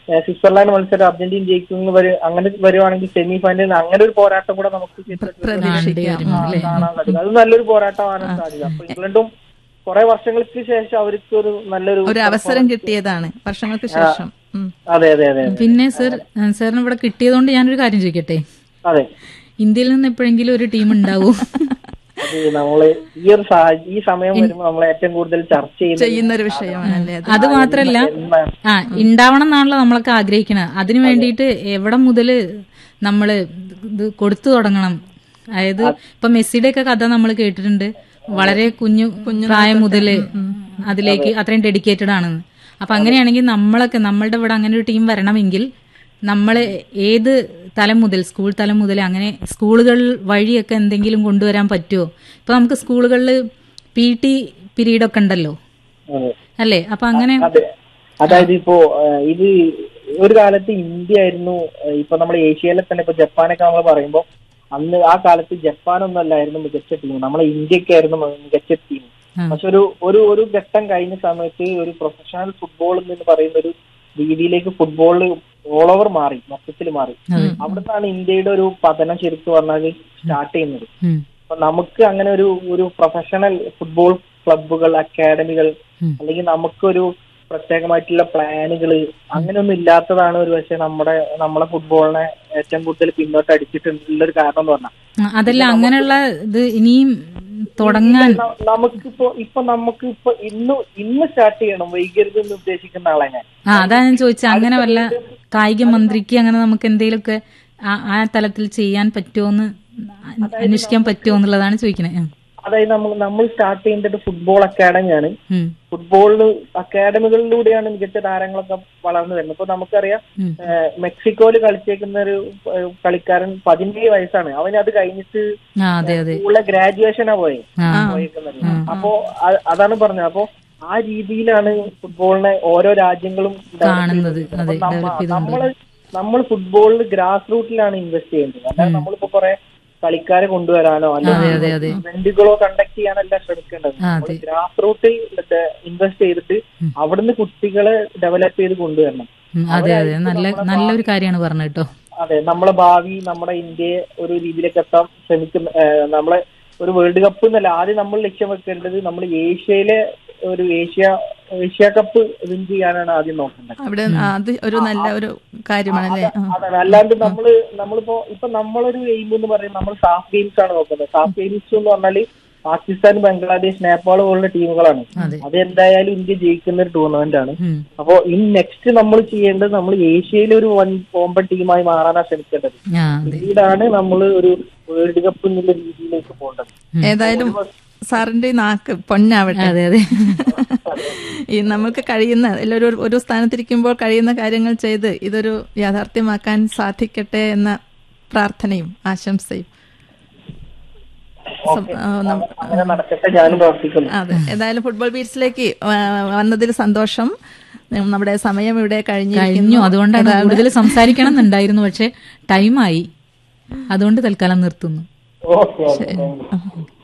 ഏഹ്, Switzerland മത്സരം Argentina ജയിക്കുന്ന വരെ അങ്ങനെ വരുവാണെങ്കിൽ സെമി ഫൈനലിൽ അങ്ങനെ ഒരു പോരാട്ടം കൂടെ നമുക്ക് ചിത്രത്തിൽ പ്രതീക്ഷിക്കാം ആ, കാണാൻ സാധിക്കും അത് നല്ലൊരു പോരാട്ടമാണ് സാധ്യത അപ്പൊ ഇംഗ്ലണ്ടും കുറെ വർഷങ്ങൾക്ക് ശേഷം അവർക്ക് ഒരു നല്ലൊരു ഒരു അവസരം കിട്ടിയതാണ് വർഷങ്ങൾക്ക് ശേഷം ഉം. അതെ അതെ അതെ പിന്നെ സർ സാറിന് ഇവിടെ കിട്ടിയതുകൊണ്ട് ഞാനൊരു കാര്യം ചോദിക്കട്ടെ അതെ ഇന്ത്യയിൽ നിന്ന് എപ്പോഴെങ്കിലും ഒരു ടീം ഉണ്ടാവൂ അത് നമ്മള് ഈ ഒരു സാഹ- ഈ സമയം വരുമ്പോൾ നമ്മൾ ഏറ്റവും കൂടുതൽ ചർച്ച ചെയ്യുന്നത് ചെയ്യുന്ന ഒരു വിഷയമാണല്ലേ അത് അത് മാത്രല്ല എന്നാണ്. ആ ഉണ്ടാവണം എന്നാണല്ലോ നമ്മളൊക്കെ ആഗ്രഹിക്കണത് അതിനു വേണ്ടിയിട്ട് എവിടെ മുതല് നമ്മള് ഇത് കൊടുത്തു തുടങ്ങണം അതായത് ഇപ്പൊ മെസ്സിയുടെ ഒക്കെ കഥ നമ്മൾ കേട്ടിട്ടുണ്ട് വളരെ കുഞ്ഞു പ്രായം മുതല് അതിലേക്ക് അത്രയും ഡെഡിക്കേറ്റഡ് ആണെന്ന് അപ്പൊ അങ്ങനെയാണെങ്കിൽ നമ്മളൊക്കെ നമ്മളുടെ ഇവിടെ അങ്ങനെ ഒരു ടീം വരണമെങ്കിൽ നമ്മൾ ഏത് തലം മുതൽ സ്കൂൾ തലം മുതൽ അങ്ങനെ സ്കൂളുകൾ വഴിയൊക്കെ എന്തെങ്കിലും കൊണ്ടുവരാൻ പറ്റുമോ ഇപ്പൊ നമുക്ക് സ്കൂളുകളിൽ പി ടി പീരീഡ് ഒക്കെ ഉണ്ടല്ലോ അതെ അല്ലേ അപ്പൊ അങ്ങനെ അതെ അതായത് ഇപ്പോ ഏഹ്, ഇത് ഒരു കാലത്ത് ഇന്ത്യ ആയിരുന്നു ഏഹ്, ഇപ്പൊ നമ്മൾ ഏഷ്യയിലെ തന്നെ ഇപ്പൊ ജപ്പാനൊക്കെ നമ്മൾ പറയുമ്പോൾ അന്ന് ആ കാലത്ത് ജപ്പാനൊന്നും അല്ലായിരുന്നു മികച്ച ടീം നമ്മളെ ഇന്ത്യക്കായിരുന്നു മികച്ച ടീം പക്ഷെ ഒരു ഒരു ഒരു ഘട്ടം കഴിഞ്ഞ സമയത്ത് ഒരു പ്രൊഫഷണൽ ഫുട്ബോൾ എന്ന് പറയുന്ന ഒരു രീതിയിലേക്ക് ഫുട്ബോൾ ഓൾ ഓവർ മാറി മൊത്തത്തിൽ മാറി അവിടുന്നാണ് ഇന്ത്യയുടെ ഒരു പതനം ശരിക്കും പറഞ്ഞാൽ സ്റ്റാർട്ട് ചെയ്യുന്നത് ഉം. അപ്പൊ നമുക്ക് അങ്ങനെ ഒരു ഒരു പ്രൊഫഷണൽ ഫുട്ബോൾ ക്ലബ്ബുകൾ അക്കാഡമികൾ ഉം. അല്ലെങ്കിൽ നമുക്കൊരു പ്രത്യേകമായിട്ടുള്ള പ്ലാനുകൾ അങ്ങനെയൊന്നും ഇല്ലാത്തതാണ് ഒരു പക്ഷേ നമ്മുടെ നമ്മളെ ഫുട്ബോളിനെ ഏറ്റവും കൂടുതൽ പിന്നോട്ട് അടിച്ചിട്ടുള്ള ഒരു കാരണം എന്ന് പറഞ്ഞാൽ ആ, അതല്ല അങ്ങനെയുള്ള ഇത് ഇനിയും തുടങ്ങാൻ ന- നമുക്കിപ്പോ ഇപ്പൊ നമുക്ക് ഇപ്പൊ ഇന്ന് ഇന്ന് സ്റ്റാർട്ട് ചെയ്യണം വൈകരുത് എന്ന് ഉദ്ദേശിക്കുന്ന ആളെ ഞാൻ ആ അതാ ഞാൻ ചോദിച്ചത് അങ്ങനെ വല്ല കായിക മന്ത്രിക്ക് അങ്ങനെ നമുക്ക് എന്തെങ്കിലുമൊക്കെ ആ- ആ തലത്തിൽ ചെയ്യാൻ പറ്റുമോന്ന് അന്വേഷിക്കാൻ പറ്റുമോ എന്നുള്ളതാണ് ചോദിക്കണേ ആ. അതായത് നമ്മൾ നമ്മൾ സ്റ്റാർട്ട് ചെയ്യേണ്ടത് ഫുട്ബോൾ അക്കാഡമിയാണ് ഉം. ഫുട്ബോളിൽ അക്കാഡമികളിലൂടെയാണ് മികച്ച താരങ്ങളൊക്കെ വളർന്നു വരുന്നത് ഇപ്പൊ നമുക്കറിയാം ഉം. ഏഹ് മെക്സിക്കോയിൽ കളിച്ചേക്കുന്ന ഒരു ഏഹ് കളിക്കാരൻ പതിനേഴ് വയസ്സാണ് അവന് അത് കഴിഞ്ഞിട്ട് ആ അതെ അതെ സ്കൂളിലെ ഗ്രാജുവേഷനാ പോയി ആ പോയേക്കുന്നത് അപ്പോ അ- അതാണ് പറഞ്ഞത് അപ്പോ ആ രീതിയിലാണ് ഫുട്ബോളിനെ ഓരോ രാജ്യങ്ങളും develop കാണുന്നത്. ചെയ്തത്. അതെ, അപ്പൊ നമ്മ- develop ചെയ്തുകൊണ്ട്. നമ്മള് നമ്മൾ ഫുട്ബോളിൽ ഗ്രാസ് റൂട്ടിലാണ് ഇൻവെസ്റ്റ് ചെയ്യുന്നത് അല്ലാതെ നമ്മളിപ്പോ കുറെ കളിക്കാരെ കൊണ്ടുവരാനോ അല്ലെങ്കിൽ ഇവന്റുകളോ കണ്ടക്ട് ചെയ്യാനല്ല ശ്രമിക്കേണ്ടത് നമ്മൾ ഗ്രാസ് റൂട്ടിൽ ഇൻവെസ്റ്റ് ചെയ്തിട്ട് അവിടുന്ന് കുട്ടികളെ ഡെവലപ്പ് ചെയ്ത് കൊണ്ടുവരണം ഉം, അതെ അതെ നല്ല നല്ലൊരു കാര്യമാണ് പറഞ്ഞത് കേട്ടോ അതെ നമ്മളെ ഭാവി നമ്മുടെ ഇന്ത്യയെ ഒരു രീതിയിലേക്ക് എത്താൻ ശ്രമിക്കുന്ന ഏഹ്, നമ്മളെ ഒരു വേൾഡ് കപ്പ് എന്നല്ല ആദ്യം നമ്മൾ ലക്ഷ്യം വെക്കേണ്ടത് നമ്മൾ ഏഷ്യയിലെ ഒരു ഏഷ്യ ഏഷ്യ കപ്പ് വിൻ ചെയ്യാനാണ് ആദ്യം നോക്കേണ്ടത് അവിടെ അത് ഒരു നല്ല ഒരു കാര്യമാണല്ലേ ആ. അതാണ് അല്ലാണ്ട് നമ്മള് നമ്മളിപ്പോ ഇപ്പൊ നമ്മളൊരു എയിം എന്ന് പറയുന്നത് നമ്മൾ സാഫ് ഗെയിംസ് ആണ് നോക്കുന്നത് സാഫ് ഗെയിംസ് എന്ന് പറഞ്ഞാല് പാകിസ്ഥാൻ ബംഗ്ലാദേശ് നേപ്പാൾ പോലുള്ള ടീമുകളാണ് അത് എന്തായാലും ഇന്ത്യ ജയിക്കുന്ന ഒരു ടൂർണമെന്റ് ആണ് ഉം. അപ്പോ ഇനി നെക്സ്റ്റ് നമ്മൾ ചെയ്യേണ്ടത് നമ്മൾ ഏഷ്യയിലെ ഒരു വൻ കോമ്പൻ ടീമായി മാറാനാണ് ശ്രമിക്കേണ്ടത് ആ അതെ പിന്നീടാണ് നമ്മൾ ഒരു വേൾഡ് കപ്പ് എന്നുള്ള രീതിയിലേക്ക് പോകേണ്ടത് ഏതായാലും സാറിന്റെ ഈ നാക്ക് പൊന്നാവട്ടെ അതെ അതെ ഈ നമുക്ക് കഴിയുന്ന എല്ലാവരും ഒരു- ഒരു സ്ഥാനത്തിരിക്കുമ്പോൾ കഴിയുന്ന കാര്യങ്ങൾ ചെയ്ത് ഇതൊരു യാഥാർത്ഥ്യമാക്കാൻ സാധിക്കട്ടെ എന്ന പ്രാർത്ഥനയും ആശംസയും സം- ആ, നം- അങ്ങനെ നടക്കട്ടെ ഞാനും പ്രവർത്തിക്കുന്നു അതെ ഏതായാലും ഫുട്ബോൾ ബീച്ചിലേക്ക് വന്നതിൽ സന്തോഷം ഉം, നമ്മുടെ സമയം ഇവിടെ കഴിഞ്ഞു കഴിഞ്ഞിരിക്കുന്നു അതുകൊണ്ടാണ് കൂടുതൽ സംസാരിക്കണം എന്നുണ്ടായിരുന്നു പക്ഷെ ടൈമായി അതുകൊണ്ട് തൽക്കാലം നിർത്തുന്നു ഓക്കെ ഓക്കെ